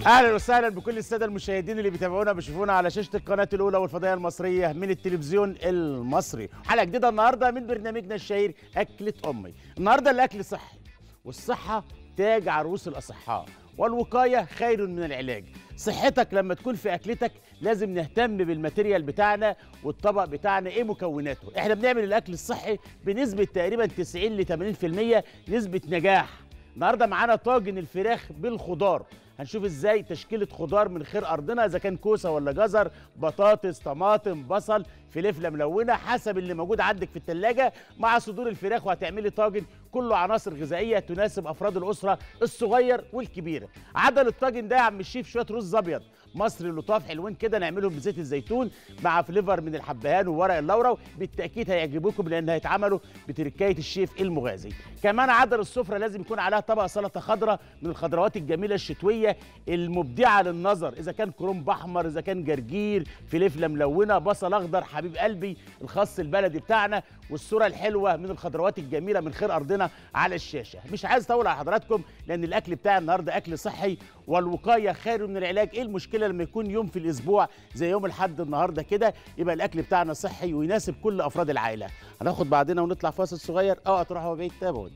اهلا وسهلا بكل الساده المشاهدين اللي بيتابعونا بيشوفونا على شاشه القناه الاولى والفضائيه المصريه من التلفزيون المصري حلقه جديده النهارده من برنامجنا الشهير اكله امي النهارده الاكل صحي والصحه تاج عروس الاصحاء والوقايه خير من العلاج صحتك لما تكون في اكلتك لازم نهتم بالماتيريال بتاعنا والطبق بتاعنا ايه مكوناته احنا بنعمل الاكل الصحي بنسبه تقريبا 90 ل 80% نسبه نجاح النهارده معانا طاجن الفراخ بالخضار هنشوف ازاي تشكيله خضار من خير ارضنا اذا كان كوسه ولا جزر بطاطس طماطم بصل فلفله ملونه حسب اللي موجود عندك في الثلاجه مع صدور الفراخ وهتعملي طاجن كله عناصر غذائيه تناسب افراد الاسره الصغير والكبيره عدل الطاجن ده يا عم الشيف شويه رز ابيض مصري لطاف حلوين كده نعملهم بزيت الزيتون مع فليفر من الحبهان وورق اللورا بالتاكيد هيعجبوكم لان هيتعملوا بتركايه الشيف المغازي كمان عدل السفره لازم يكون عليها طبق سلطه خضراء من الخضروات الجميله الشتويه المبدعه للنظر اذا كان كرنب احمر اذا كان جرجير فلفله ملونه بصل اخضر حبيب قلبي الخس البلدي بتاعنا والصوره الحلوه من الخضروات الجميله من خير ارضنا على الشاشه مش عايز اطول على حضراتكم لان الاكل بتاع النهارده اكل صحي والوقايه خير من العلاج ايه المشكله لما يكون يوم في الاسبوع زي يوم الحد النهارده كده يبقى الاكل بتاعنا صحي ويناسب كل افراد العائله هناخد بعضنا ونطلع فاصل صغير اوعى تروحوا بعيد تابعوني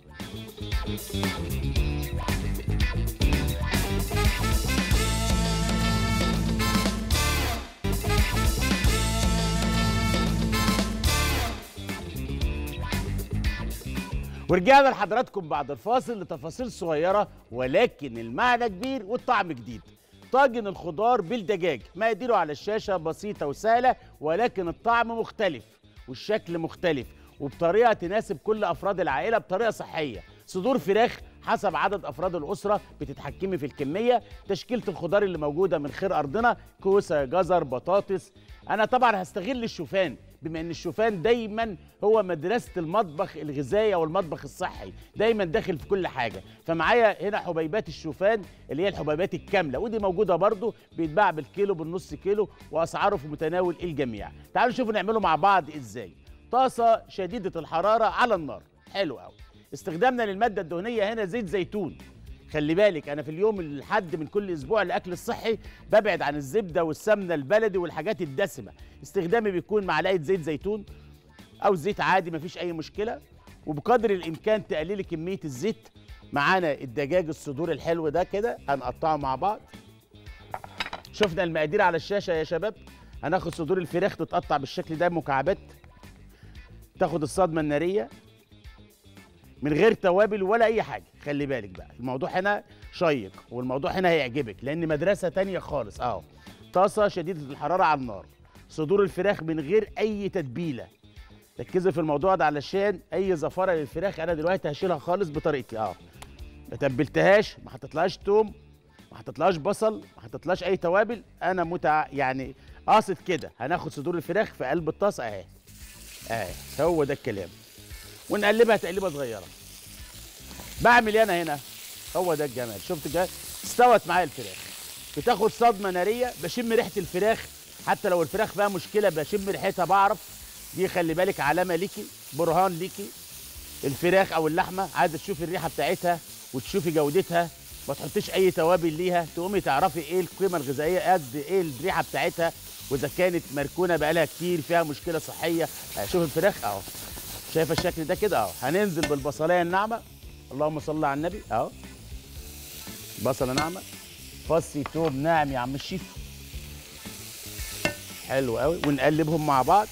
ورجعنا لحضراتكم بعد الفاصل لتفاصيل صغيرة ولكن المعنى كبير والطعم جديد طاجن الخضار بالدجاج مقاديره على الشاشة بسيطة وسهلة ولكن الطعم مختلف والشكل مختلف وبطريقة تناسب كل أفراد العائلة بطريقة صحية صدور فراخ حسب عدد افراد الاسره بتتحكمي في الكميه تشكيله الخضار اللي موجوده من خير ارضنا كوسه جزر بطاطس انا طبعا هستغل الشوفان بما ان الشوفان دايما هو مدرسه المطبخ الغذائي او المطبخ الصحي دايما داخل في كل حاجه فمعايا هنا حبيبات الشوفان اللي هي الحبيبات الكامله ودي موجوده برضو بيتباع بالكيلو بالنص كيلو واسعاره في متناول الجميع تعالوا نشوفوا نعمله مع بعض ازاي طاسه شديده الحراره على النار حلو قوي استخدامنا للماده الدهنيه هنا زيت زيتون خلي بالك انا في اليوم الحد من كل اسبوع الاكل الصحي ببعد عن الزبده والسمنه البلدي والحاجات الدسمه استخدامي بيكون معلقه زيت زيتون او زيت عادي مفيش اي مشكله وبقدر الامكان تقللي كميه الزيت معانا الدجاج الصدور الحلو ده كده هنقطعه مع بعض شفنا المقادير على الشاشه يا شباب هناخد صدور الفراخ تتقطع بالشكل ده مكعبات تاخد الصدمه الناريه من غير توابل ولا اي حاجه خلي بالك بقى الموضوع هنا شيق والموضوع هنا هيعجبك لان مدرسه تانية خالص اهو طاسه شديده الحراره على النار صدور الفراخ من غير اي تتبيله ركزي في الموضوع ده علشان اي زفاره للفراخ انا دلوقتي هشيلها خالص بطريقتي اه ما تبلتهاش ما حطيتلهاش توم ما حطيتلهاش بصل ما حطيتلهاش اي توابل انا متع يعني قاصد كده هناخد صدور الفراخ في قلب الطاسه اهي اهي هو ده الكلام ونقلبها تقليبه صغيره بعمل انا هنا هو ده الجمال شفت كده استوت معايا الفراخ بتاخد صدمه ناريه بشم ريحه الفراخ حتى لو الفراخ فيها مشكله بشم ريحتها بعرف دي خلي بالك علامه ليكي برهان ليكي الفراخ او اللحمه عايزه تشوفي الريحه بتاعتها وتشوفي جودتها ما تحطيش اي توابل ليها تقومي تعرفي ايه القيمه الغذائيه قد ايه الريحه بتاعتها واذا كانت مركونه بقالها كتير فيها مشكله صحيه شوف الفراخ اهو شايفه الشكل ده كده اهو هننزل بالبصلايه الناعمه اللهم صل على النبي اهو بصله ناعمه فص توم ناعم يا عم الشيف حلو قوي ونقلبهم مع بعض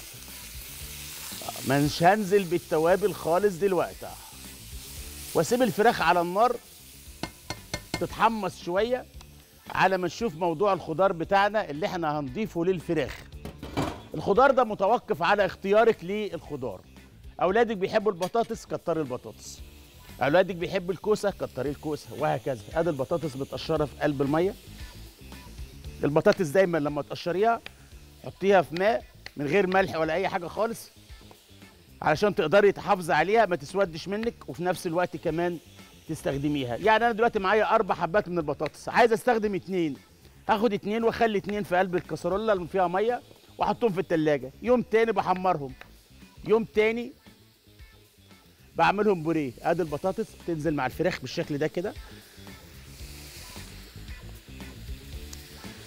مش هنزل بالتوابل خالص دلوقتي اهو واسيب الفراخ على النار تتحمص شويه على ما نشوف موضوع الخضار بتاعنا اللي احنا هنضيفه للفراخ الخضار ده متوقف على اختيارك للخضار اولادك بيحبوا البطاطس كتري البطاطس اولادك بيحبوا الكوسه كتري الكوسه وهكذا ادي البطاطس متقشره في قلب الميه البطاطس دايما لما تقشريها حطيها في ماء من غير ملح ولا اي حاجه خالص علشان تقدري تحافظي عليها ما تسودش منك وفي نفس الوقت كمان تستخدميها يعني انا دلوقتي معايا اربع حبات من البطاطس عايز استخدم اتنين هاخد اتنين واخلي اتنين في قلب الكسرولة اللي فيها ميه واحطهم في التلاجة يوم تاني بحمرهم يوم تاني بعملهم بوريه ادي البطاطس تنزل مع الفراخ بالشكل ده كده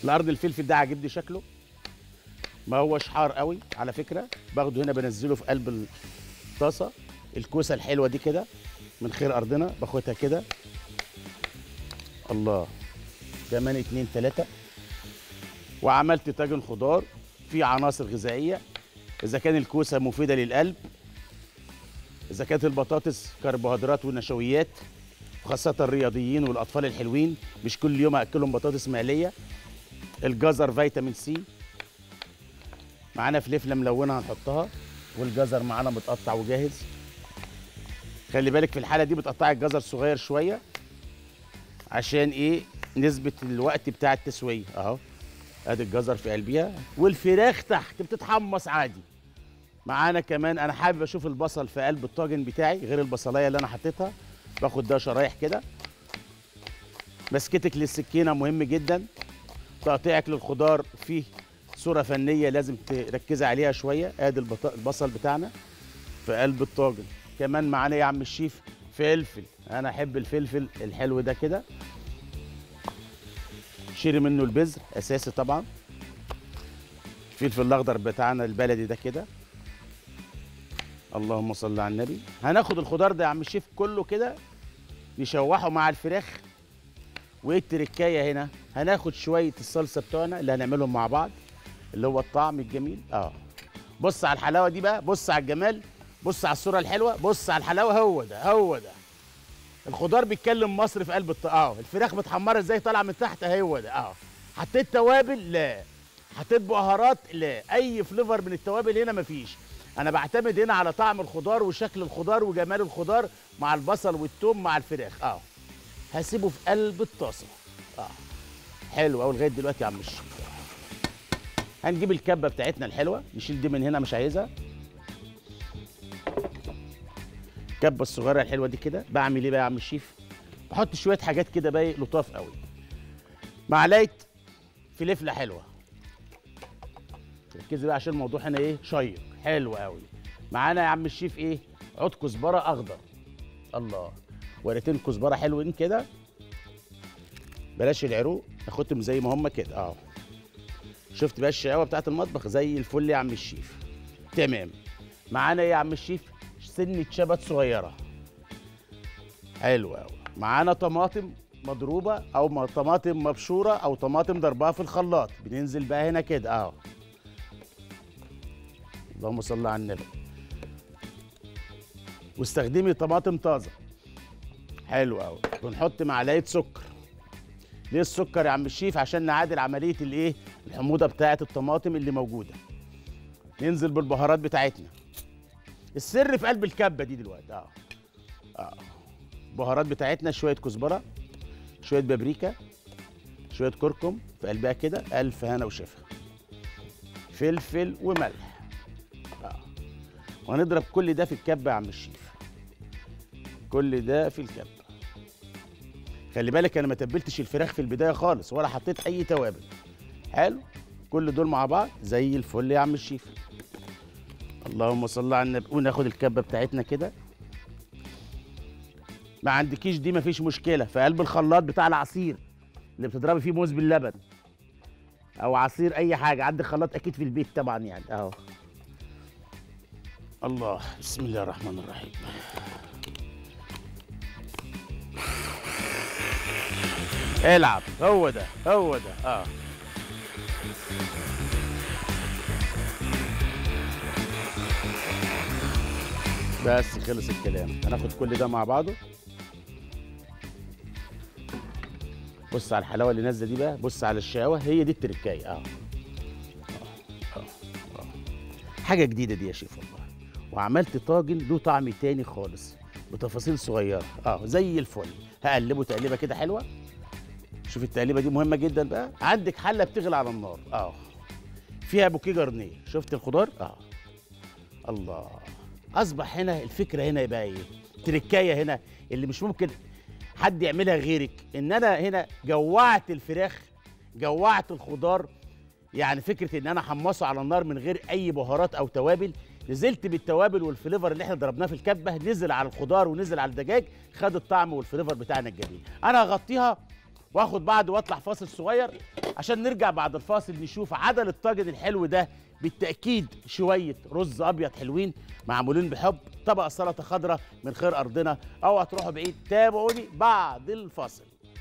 القرن الفلفل ده عاجبني شكله ما هوش حار قوي على فكره باخده هنا بنزله في قلب الطاسه الكوسه الحلوه دي كده من خير ارضنا باخدها كده الله كمان اتنين تلاته وعملت طاجن خضار فيه عناصر غذائيه اذا كان الكوسه مفيده للقلب اذا كانت البطاطس كربوهيدرات ونشويات وخاصة الرياضيين والأطفال الحلوين مش كل يوم أكلهم بطاطس مقلية الجزر فيتامين سي معانا فلفلة ملونة هنحطها والجزر معانا متقطع وجاهز خلي بالك في الحالة دي بتقطعي الجزر صغير شوية عشان ايه نسبة الوقت بتاع التسوية اهو ادي الجزر في قلبيها والفراخ تحت بتتحمص عادي معانا كمان انا حابب اشوف البصل في قلب الطاجن بتاعي غير البصلايه اللي انا حطيتها باخد ده شرايح كده مسكتك للسكينه مهم جدا تقطيعك للخضار فيه صوره فنيه لازم تركزي عليها شويه ادي البط- البصل بتاعنا في قلب الطاجن كمان معانا يا عم الشيف فلفل انا احب الفلفل الحلو ده كده شيري منه البذر اساسي طبعا الفلفل الاخضر بتاعنا البلدي ده كده اللهم صل على النبي هناخد الخضار ده يا عم الشيف كله كده نشوحه مع الفراخ وايه التركايه هنا هناخد شويه الصلصه بتوعنا اللي هنعملهم مع بعض اللي هو الطعم الجميل اه بص على الحلاوه دي بقى بص على الجمال بص على الصوره الحلوه بص على الحلاوه هو ده هو ده الخضار بيتكلم مصر في قلب الط... اه الفراخ متحمره ازاي طالعه من تحت هو ده اه حطيت توابل لا حطيت بهارات لا اي فليفر من التوابل هنا مفيش انا بعتمد هنا على طعم الخضار وشكل الخضار وجمال الخضار مع البصل والثوم مع الفراخ اه هسيبه في قلب الطاسه اه حلو قوي لغايه دلوقتي يا عم الشيخ هنجيب الكبه بتاعتنا الحلوه نشيل دي من هنا مش عايزها الكبه الصغيره الحلوه دي كده بعمل ايه بقى يا عم الشيف بحط شويه حاجات كده بقى لطاف قوي معلقه فلفله حلوه ركزي بقى عشان الموضوع هنا ايه شيق حلو قوي معانا يا عم الشيف ايه عود كزبره اخضر الله ورقتين كزبره حلوين كده بلاش العروق ناخدهم زي ما هم كده اه شفت بقى الشقاوه بتاعت المطبخ زي الفل يا عم الشيف تمام معانا ايه يا عم الشيف سنه شبت صغيره حلو قوي معانا طماطم مضروبه او م- طماطم مبشوره او طماطم ضربها في الخلاط بننزل بقى هنا كده اه اللهم صل على النبي واستخدمي طماطم طازه حلو قوي ونحط معلقه سكر ليه السكر يا عم الشيف عشان نعادل عمليه الايه الحموضه بتاعه الطماطم اللي موجوده ننزل بالبهارات بتاعتنا السر في قلب الكبه دي دلوقتي اه اه البهارات بتاعتنا شويه كزبره شويه بابريكا شويه كركم في قلبها كده الف هنا وشفا فلفل وملح اه وهنضرب كل ده في الكبه يا عم الشيف كل ده في الكبه خلي بالك انا ما تبلتش الفراخ في البدايه خالص ولا حطيت اي توابل حلو كل دول مع بعض زي الفل يا عم الشيف اللهم صل على النبي وناخد الكبه بتاعتنا كده ما عندكيش دي مفيش مشكله في قلب الخلاط بتاع العصير اللي بتضربي فيه موز باللبن او عصير اي حاجه عندك خلاط اكيد في البيت طبعا يعني اهو الله بسم الله الرحمن الرحيم العب هو ده هو ده اه بس خلص الكلام هناخد كل ده مع بعضه بص على الحلاوه اللي نازله دي بقى بص على الشقاوه هي دي التركايه اه آه، آه، آه. حاجه جديده دي يا شيف والله وعملت طاجن له طعم تاني خالص بتفاصيل صغيره اه زي الفل هقلبه تقليبه كده حلوه شوف التقليبه دي مهمه جدا بقى عندك حله بتغلي على النار اه فيها بوكيه جرنيه شفت الخضار اه الله اصبح هنا الفكره هنا يبقى ايه تركايه هنا اللي مش ممكن حد يعملها غيرك ان انا هنا جوعت الفراخ جوعت الخضار يعني فكره ان انا احمصه على النار من غير اي بهارات او توابل نزلت بالتوابل والفليفر اللي احنا ضربناه في الكبه نزل على الخضار ونزل على الدجاج خد الطعم والفليفر بتاعنا الجميل انا هغطيها واخد بعض واطلع فاصل صغير عشان نرجع بعد الفاصل نشوف عدل الطاجن الحلو ده بالتاكيد شويه رز ابيض حلوين معمولين بحب طبق سلطه خضراء من خير ارضنا او هتروحوا بعيد تابعوني بعد الفاصل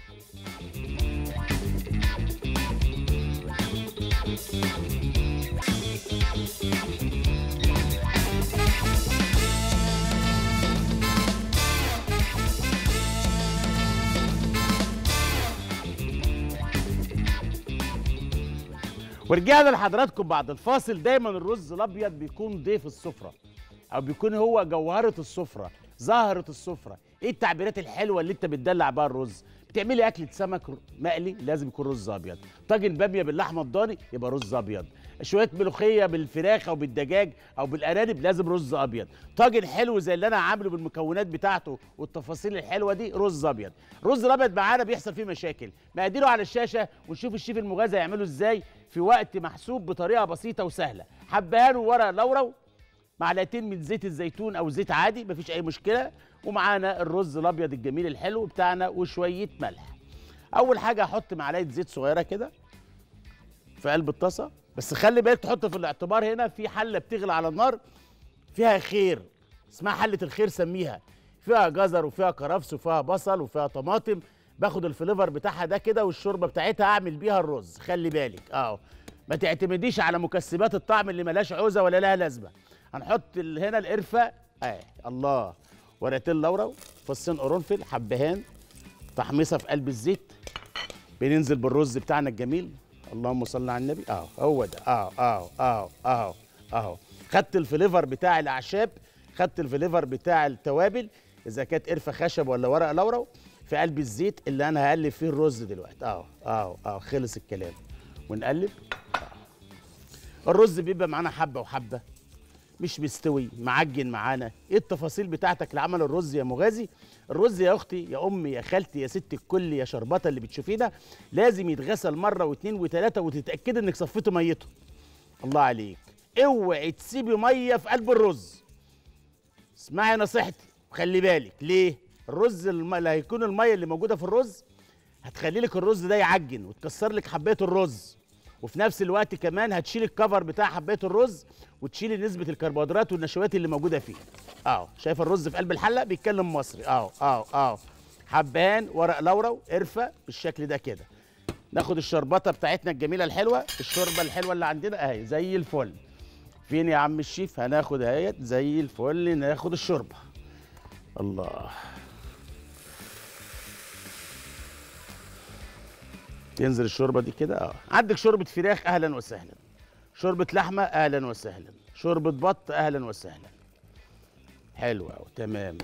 ورجعنا لحضراتكم بعد الفاصل دايما الرز الابيض بيكون ضيف السفره او بيكون هو جوهره السفره زهره السفره ايه التعبيرات الحلوه اللي انت بتدلع بيها الرز بتعملي اكله سمك مقلي لازم يكون رز ابيض طاجن باميه باللحمه الضاني يبقى رز ابيض شويه ملوخيه بالفراخ او بالدجاج او بالارانب لازم رز ابيض طاجن حلو زي اللي انا عامله بالمكونات بتاعته والتفاصيل الحلوه دي رز ابيض الرز الابيض معانا بيحصل فيه مشاكل مقاديره على الشاشه ونشوف الشيف المغازي هيعمله ازاي في وقت محسوب بطريقه بسيطه وسهله حبهان وورق لورا معلقتين من زيت الزيتون او زيت عادي مفيش اي مشكله ومعانا الرز الابيض الجميل الحلو بتاعنا وشويه ملح اول حاجه هحط معلقه زيت صغيره كده في قلب الطاسه بس خلي بالك تحط في الاعتبار هنا في حله بتغلي على النار فيها خير اسمها حله الخير سميها فيها جزر وفيها كرفس وفيها بصل وفيها طماطم باخد الفليفر بتاعها ده كده والشوربه بتاعتها اعمل بيها الرز خلي بالك اه ما تعتمديش على مكسبات الطعم اللي ملهاش عوزه ولا لها لازمه هنحط ال- هنا القرفه اه الله ورقتين لورا فصين قرنفل حبهان تحميصه في قلب الزيت بننزل بالرز بتاعنا الجميل اللهم صل على النبي اهو هو ده اهو اهو اهو اهو اهو خدت الفليفر بتاع الاعشاب خدت الفليفر بتاع التوابل اذا كانت قرفه خشب ولا ورق لورا في قلب الزيت اللي انا هقلب فيه الرز دلوقتي اهو اهو اهو خلص الكلام ونقلب أهو. الرز بيبقى معانا حبه وحبه مش مستوي معجن معانا ايه التفاصيل بتاعتك لعمل الرز يا مغازي الرز يا اختي يا امي يا خالتي يا ست الكل يا شربطه اللي بتشوفينا لازم يتغسل مره واثنين وثلاثه وتتاكدي انك صفيتي ميته الله عليك اوعي تسيبي ميه في قلب الرز اسمعي نصيحتي وخلي بالك ليه الرز الم... اللي هيكون الميه اللي موجوده في الرز هتخلي لك الرز ده يعجن وتكسر لك حبايه الرز وفي نفس الوقت كمان هتشيل الكفر بتاع حبايه الرز وتشيل نسبه الكربوهيدرات والنشويات اللي موجوده فيه اهو شايف الرز في قلب الحله بيتكلم مصري اهو اهو اهو حبان ورق لورا قرفه بالشكل ده كده ناخد الشربطه بتاعتنا الجميله الحلوه الشوربه الحلوه اللي عندنا اهي زي الفل فين يا عم الشيف هناخد اهيت زي الفل ناخد الشوربه الله تنزل الشوربه دي كده اه عندك شوربه فراخ اهلا وسهلا شوربه لحمه اهلا وسهلا شوربه بط اهلا وسهلا حلو قوي تمام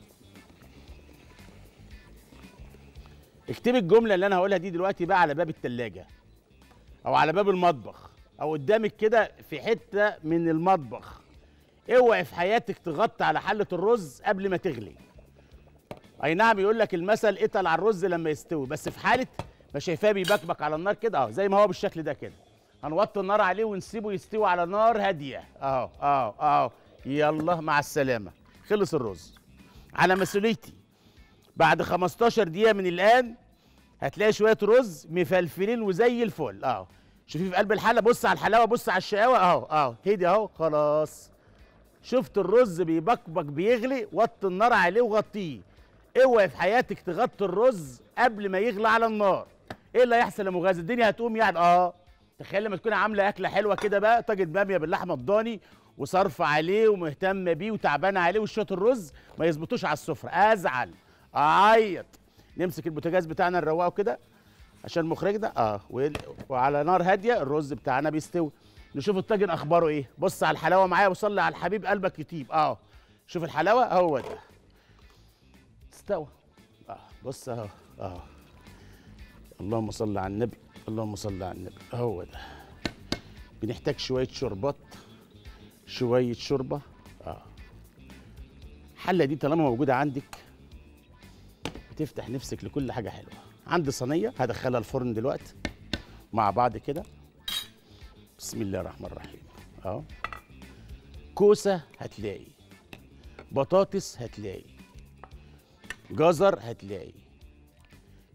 اكتبي الجمله اللي انا هقولها دي دلوقتي بقى على باب التلاجة او على باب المطبخ او قدامك كده في حته من المطبخ اوعي في حياتك تغطي على حله الرز قبل ما تغلي اي نعم يقول لك المثل اتقل على الرز لما يستوي بس في حاله ما شايفاه بيبكبك على النار كده اهو زي ما هو بالشكل ده كده هنوطي النار عليه ونسيبه يستوي على نار هاديه اهو اهو اهو يلا مع السلامه خلص الرز على مسؤوليتي بعد 15 دقيقه من الان هتلاقي شويه رز مفلفلين وزي الفل اهو شوفي في قلب الحله بص على الحلاوه بص على الشقاوه اهو اهو هدي اهو خلاص شفت الرز بيبكبك بيغلي وطي النار عليه وغطيه اوعي في حياتك تغطي الرز قبل ما يغلى على النار ايه اللي هيحصل يا مغازي الدنيا هتقوم يعني اه تخيل لما تكون عامله اكله حلوه كده بقى طاجن باميه باللحمه الضاني وصرف عليه ومهتمه بيه وتعبانه عليه وشويه الرز ما يظبطوش على السفره ازعل اعيط نمسك البوتاجاز بتاعنا نروقه كده عشان مخرجنا اه وال- وعلى نار هاديه الرز بتاعنا بيستوي نشوف الطاجن اخباره ايه بص على الحلاوه معايا وصلي على الحبيب قلبك يطيب اه شوف الحلاوه هو ده استوى اه بص اهو اه اللهم صل على النبي اللهم صل على النبي هو ده بنحتاج شويه شربات شويه شوربه اه الحله دي طالما موجوده عندك بتفتح نفسك لكل حاجه حلوه عندي صينيه هدخلها الفرن دلوقتي مع بعض كده بسم الله الرحمن الرحيم اهو كوسه هتلاقي بطاطس هتلاقي جزر هتلاقي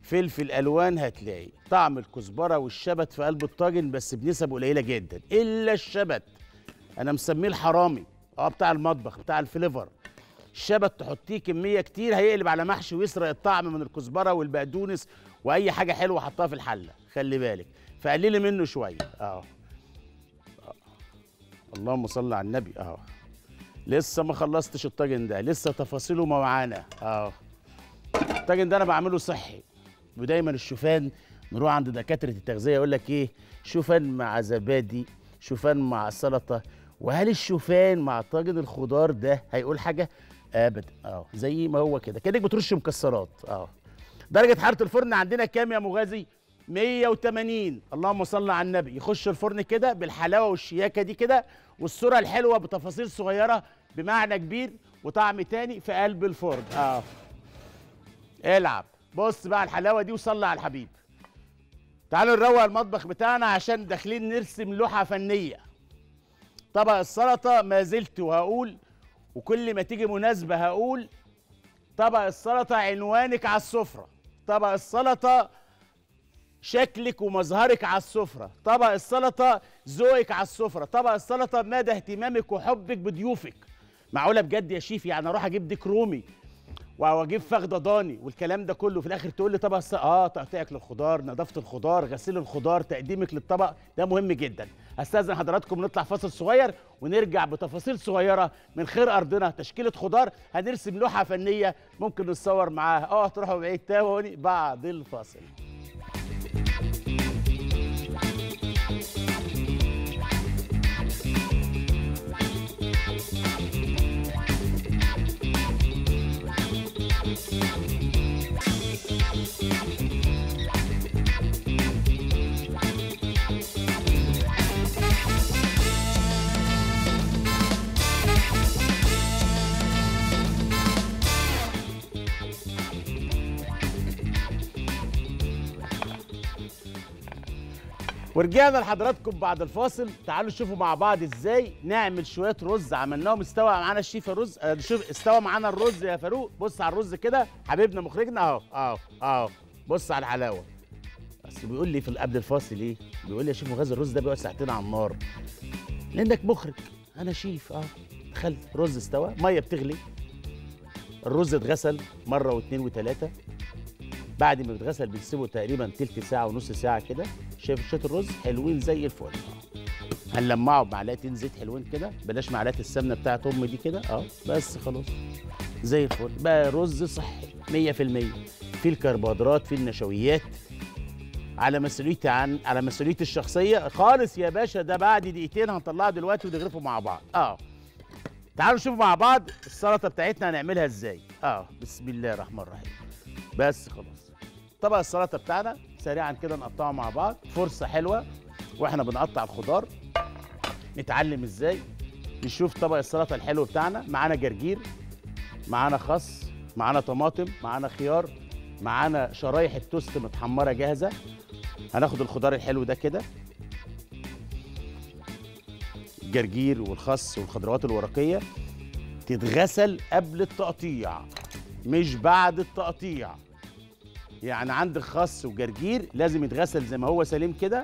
فلفل الوان هتلاقي طعم الكزبره والشبت في قلب الطاجن بس بنسب قليله جدا الا الشبت انا مسميه الحرامي اه بتاع المطبخ بتاع الفليفر الشبت تحطيه كميه كتير هيقلب على محشي ويسرق الطعم من الكزبره والبقدونس واي حاجه حلوه حطها في الحله خلي بالك فقللي منه شويه اه اللهم صل على النبي اه لسه ما خلصتش الطاجن ده لسه تفاصيله ما معانا اه الطاجن ده انا بعمله صحي ودايما الشوفان نروح عند دكاتره التغذيه يقول لك ايه شوفان مع زبادي شوفان مع سلطه وهل الشوفان مع طاجن الخضار ده هيقول حاجه ابدا اه زي ما هو كده كانك بترش مكسرات اه درجه حراره الفرن عندنا كام يا مغازي 180 اللهم صل على النبي يخش الفرن كده بالحلاوه والشياكه دي كده والصوره الحلوه بتفاصيل صغيره بمعنى كبير وطعم تاني في قلب الفرن اه العب بص بقى الحلاوه دي وصلي على الحبيب تعالوا نروق المطبخ بتاعنا عشان داخلين نرسم لوحه فنيه طبق السلطه ما زلت وهقول وكل ما تيجي مناسبه هقول طبق السلطه عنوانك على السفره طبق السلطه شكلك ومظهرك على السفرة طبق السلطة ذوقك على السفرة طبق السلطة مدى اهتمامك وحبك بضيوفك معقولة بجد يا شيف يعني اروح اجيب ديك رومي واجيب فخده ضاني والكلام ده كله في الاخر تقول لي طبق الس... اه تقطيعك للخضار نظافه الخضار غسيل الخضار تقديمك للطبق ده مهم جدا استاذن حضراتكم نطلع فاصل صغير ونرجع بتفاصيل صغيره من خير ارضنا تشكيله خضار هنرسم لوحه فنيه ممكن نتصور معاها اه تروحوا بعيد تاني بعد الفاصل ورجعنا لحضراتكم بعد الفاصل تعالوا شوفوا مع بعض ازاي نعمل شويه رز عملناهم استوى معانا الشيف الرز آه، شوف استوى معانا الرز يا فاروق بص على الرز كده حبيبنا مخرجنا اهو اهو اهو بص على الحلاوه بس بيقول لي في قبل الفاصل ايه بيقول لي يا شيف غاز الرز ده بيقعد ساعتين على النار لانك مخرج انا شيف اه دخلت رز استوى ميه بتغلي الرز اتغسل مره واثنين وثلاثه بعد ما بيتغسل بنسيبه تقريبا تلت ساعه ونص ساعه كده شايف شويه الرز حلوين زي الفل هنلمعه بمعلقتين زيت حلوين كده بلاش معلقه السمنه بتاعت امي دي كده اه بس خلاص زي الفل بقى رز صحي 100% في الكربوهيدرات في النشويات على مسؤوليتي عن على مسؤوليتي الشخصيه خالص يا باشا ده بعد دقيقتين هنطلعه دلوقتي ونغرفه مع بعض اه تعالوا نشوف مع بعض السلطه بتاعتنا هنعملها ازاي اه بسم الله الرحمن الرحيم بس خلاص طبق السلطه بتاعنا سريعا كده نقطعه مع بعض فرصه حلوه واحنا بنقطع الخضار نتعلم ازاي نشوف طبق السلطه الحلو بتاعنا معانا جرجير معانا خس معانا طماطم معانا خيار معانا شرايح التوست متحمره جاهزه هناخد الخضار الحلو ده كده الجرجير والخس والخضروات الورقيه تتغسل قبل التقطيع مش بعد التقطيع يعني عندك خس وجرجير لازم يتغسل زي ما هو سليم كده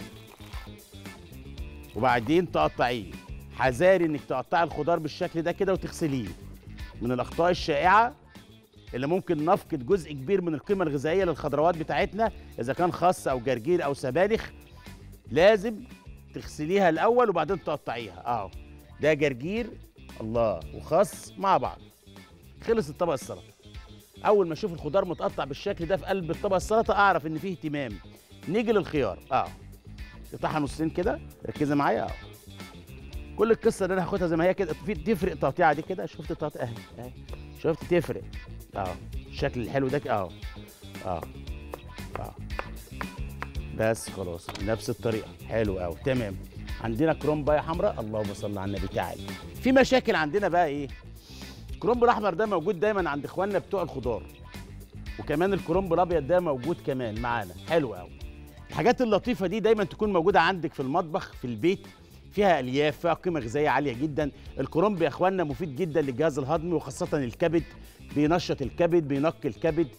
وبعدين تقطعيه حذاري انك تقطعي الخضار بالشكل ده كده وتغسليه من الاخطاء الشائعه اللي ممكن نفقد جزء كبير من القيمه الغذائيه للخضروات بتاعتنا اذا كان خس او جرجير او سبانخ لازم تغسليها الاول وبعدين تقطعيها اه ده جرجير الله وخس مع بعض خلص الطبق السلطه اول ما اشوف الخضار متقطع بالشكل ده في قلب الطبق السلطه اعرف ان فيه اهتمام نيجي للخيار اه قطعها نصين كده ركزي معايا اه كل القصه اللي انا هاخدها زي ما هي كده في تفرق تقطيعه دي كده شفت التقطيع اهي اهي شفت تفرق اه الشكل الحلو ده اه اه اه بس خلاص نفس الطريقه حلو قوي تمام عندنا كرومبايه حمراء اللهم صل على النبي تعالى في مشاكل عندنا بقى ايه الكرنب الاحمر ده موجود دايما عند اخواننا بتوع الخضار وكمان الكرنب الابيض ده موجود كمان معانا حلو قوي الحاجات اللطيفه دي دايما تكون موجوده عندك في المطبخ في البيت فيها الياف فيها قيمه غذائيه عاليه جدا الكرنب يا اخواننا مفيد جدا للجهاز الهضمي وخاصه الكبد بينشط الكبد بينقي الكبد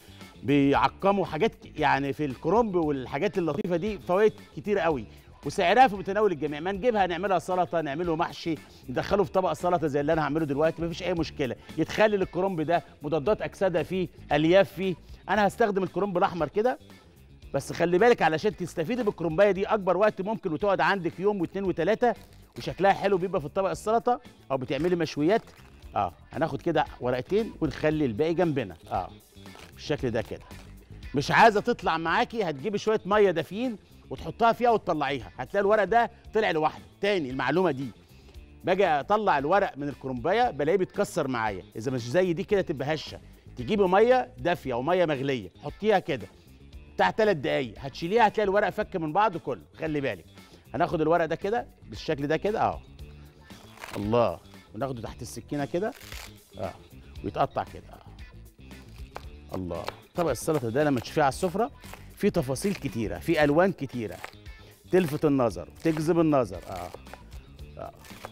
بيعقموا حاجات ك- يعني في الكرنب والحاجات اللطيفه دي فوائد كتير قوي وسعرها في متناول الجميع ما نجيبها نعملها سلطه نعمله محشي ندخله في طبق سلطه زي اللي انا هعمله دلوقتي مفيش اي مشكله يتخلل الكرنب ده مضادات اكسده فيه الياف فيه انا هستخدم الكرنب الاحمر كده بس خلي بالك علشان تستفيدي بالكرنبايه دي اكبر وقت ممكن وتقعد عندك يوم واثنين وثلاثه وشكلها حلو بيبقى في الطبق السلطه او بتعملي مشويات اه هناخد كده ورقتين ونخلي الباقي جنبنا اه بالشكل ده كده مش عايزه تطلع معاكي هتجيبي شويه ميه دافيين وتحطها فيها وتطلعيها هتلاقي الورق ده طلع لوحده تاني المعلومه دي باجي اطلع الورق من الكرنبايه بلاقيه بيتكسر معايا اذا مش زي دي كده تبقى هشه تجيبي ميه دافيه وميه مغليه حطيها كده بتاع ثلاث دقايق هتشيليها هتلاقي الورق فك من بعضه كله خلي بالك هناخد الورق ده كده بالشكل ده كده اهو الله وناخده تحت السكينه كده اه ويتقطع كده اه الله طبق السلطه ده لما تشوفيه على السفره فيه تفاصيل كتيره فيه الوان كتيره تلفت النظر تجذب النظر اه اه, آه.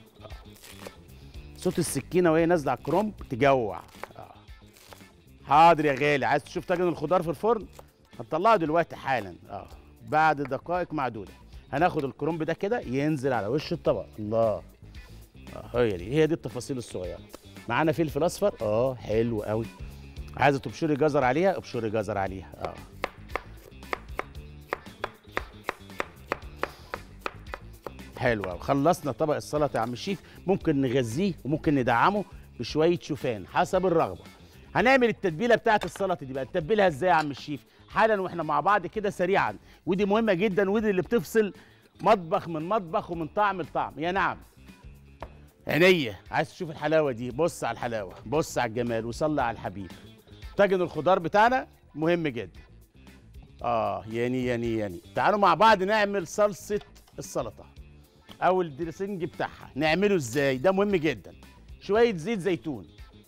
صوت السكينه وهي نازله على الكرنب تجوع آه. حاضر يا غالي عايز تشوف طاجن الخضار في الفرن هنطلعه دلوقتي حالا اه بعد دقائق معدوده هناخد الكرنب ده كده ينزل على وش الطبق الله اه هي دي هي دي التفاصيل الصغيره معانا فلفل اصفر اه حلو قوي عايزه تبشري جزر عليها ابشري جزر عليها اه حلو قوي خلصنا طبق السلطه يا عم الشيف ممكن نغذيه وممكن ندعمه بشويه شوفان حسب الرغبه هنعمل التتبيله بتاعه السلطه دي بقى نتبلها ازاي يا عم الشيف حالا واحنا مع بعض كده سريعا ودي مهمه جدا ودي اللي بتفصل مطبخ من مطبخ ومن طعم لطعم يا نعم عينيا عايز تشوف الحلاوه دي بص على الحلاوه بص على الجمال وصلي على الحبيب طاجن الخضار بتاعنا مهم جدا اه ياني ياني ياني تعالوا مع بعض نعمل صلصه السلطه او الدريسنج بتاعها نعمله ازاي ده مهم جدا شويه زيت زيتون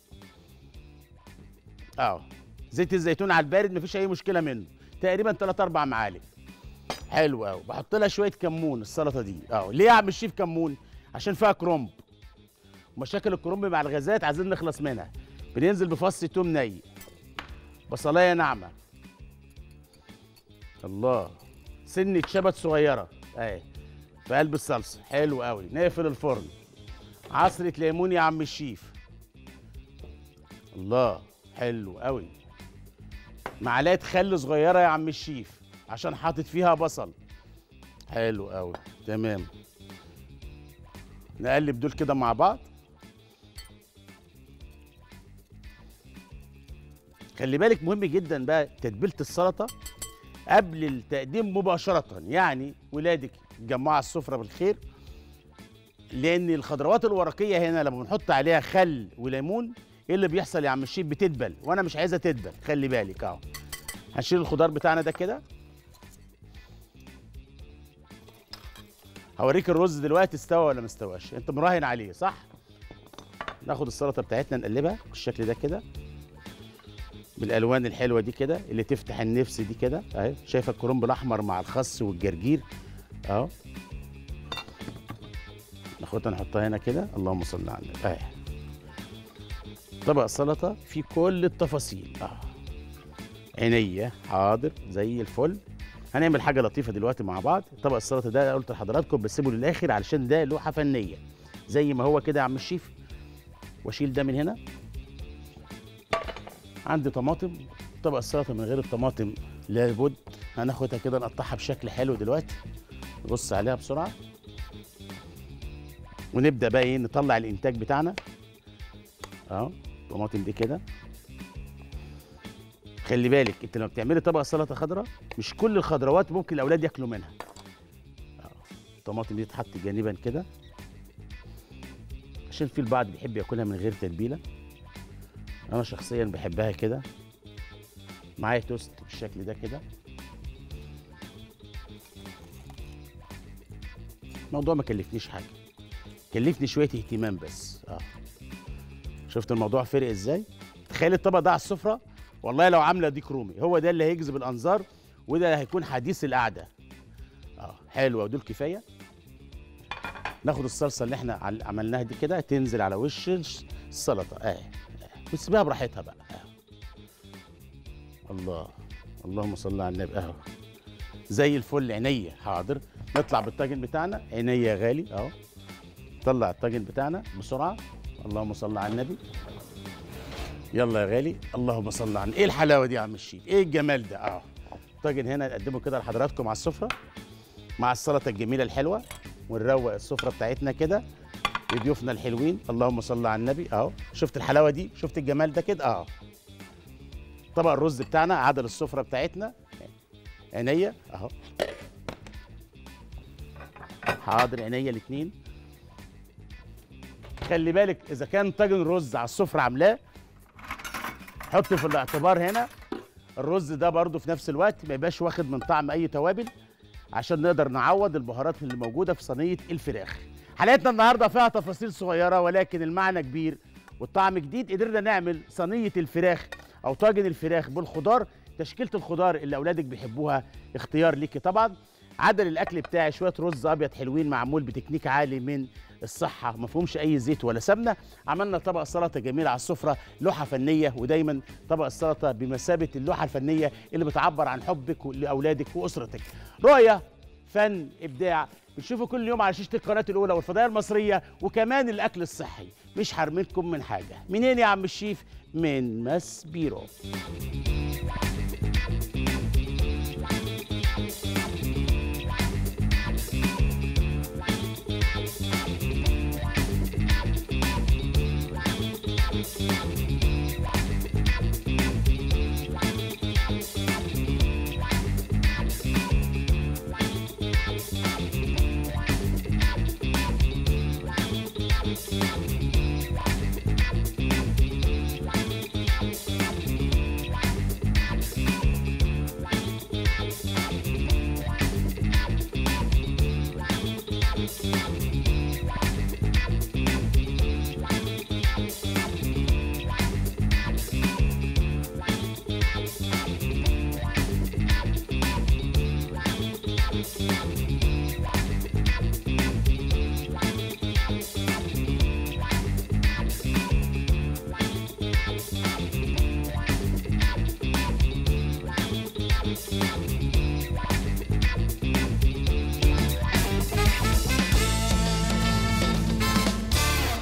اه زيت الزيتون على البارد مفيش اي مشكله منه تقريبا 3 4 معالق حلو قوي بحط لها شويه كمون السلطه دي اه ليه يا عم الشيف كمون عشان فيها كرنب مشاكل الكرنب مع الغازات عايزين نخلص منها بننزل بفص توم ني بصلايه ناعمه الله سنه شبت صغيره اهي في قلب الصلصه حلو قوي نقفل الفرن عصره ليمون يا عم الشيف الله حلو قوي معلقه خل صغيره يا عم الشيف عشان حاطط فيها بصل حلو قوي تمام نقلب دول كده مع بعض خلي بالك مهم جدا بقى تتبيله السلطه قبل التقديم مباشره يعني ولادك يتجمعوا على السفره بالخير لان الخضروات الورقيه هنا لما بنحط عليها خل وليمون ايه اللي بيحصل يا عم الشيف بتدبل وانا مش عايزها تدبل خلي بالك اهو هنشيل الخضار بتاعنا ده كده هوريك الرز دلوقتي استوى ولا ما استواش انت مراهن عليه صح ناخد السلطه بتاعتنا نقلبها بالشكل ده كده بالالوان الحلوه دي كده اللي تفتح النفس دي كده اهي شايفه الكرنب الاحمر مع الخس والجرجير اهو ناخدها نحطها هنا كده اللهم صل على النبي اهي طبق السلطه فيه كل التفاصيل اه عينيا حاضر زي الفل هنعمل حاجه لطيفه دلوقتي مع بعض طبق السلطه ده قلت لحضراتكم بسيبه للاخر علشان ده لوحه فنيه زي ما هو كده يا عم الشيف واشيل ده من هنا عندي طماطم طبق السلطه من غير الطماطم لابد هناخدها كده نقطعها بشكل حلو دلوقتي نبص عليها بسرعه ونبدا بقى ايه نطلع الانتاج بتاعنا اهو الطماطم دي كده خلي بالك انت لما بتعملي طبق سلطه خضراء مش كل الخضروات ممكن الاولاد ياكلوا منها اهو الطماطم دي تتحط جانبا كده عشان في البعض بيحب ياكلها من غير تتبيله انا شخصيا بحبها كده معايا توست بالشكل ده كده الموضوع ما كلفنيش حاجه كلفني شويه اهتمام بس اه شفت الموضوع فرق ازاي تخيل الطبق ده على السفره والله لو عامله ديك رومي هو ده اللي هيجذب الانظار وده اللي هيكون حديث القعده اه حلوه ودول كفايه ناخد الصلصه اللي احنا عل- عملناها دي كده تنزل على وش الش- السلطه اه آه. وتسيبها براحتها بقى آه. الله اللهم صل على النبي اهو زي الفل عينيا حاضر نطلع بالطاجن بتاعنا عينيا يا غالي اهو طلع الطاجن بتاعنا بسرعه اللهم صل على النبي يلا يا غالي اللهم صل على النبي ايه الحلاوه دي يا عم الشيف ايه الجمال ده اهو الطاجن هنا نقدمه كده لحضراتكم على السفره مع السلطه الجميله الحلوه ونروق السفره بتاعتنا كده لضيوفنا الحلوين اللهم صل على النبي اهو شفت الحلاوه دي شفت الجمال ده كده اهو طبق الرز بتاعنا عدل السفره بتاعتنا عينيا اهو حاضر عينيا الاثنين خلي بالك اذا كان طاجن رز على السفره عاملاه حط في الاعتبار هنا الرز ده برضو في نفس الوقت ما يبقاش واخد من طعم اي توابل عشان نقدر نعوض البهارات اللي موجوده في صينيه الفراخ حلقتنا النهارده فيها تفاصيل صغيره ولكن المعنى كبير والطعم جديد قدرنا نعمل صينيه الفراخ او طاجن الفراخ بالخضار تشكيله الخضار اللي اولادك بيحبوها اختيار ليكي طبعا عدل الاكل بتاعي شويه رز ابيض حلوين معمول بتكنيك عالي من الصحه ما فيهمش اي زيت ولا سمنه عملنا طبق سلطه جميل على السفره لوحه فنيه ودايما طبق السلطه بمثابه اللوحه الفنيه اللي بتعبر عن حبك لاولادك واسرتك رؤيه فن ابداع بتشوفوا كل يوم على شاشه القناه الاولى والفضائيه المصريه وكمان الاكل الصحي مش حرمتكم من حاجه منين يا عم الشيف من ماس بيرو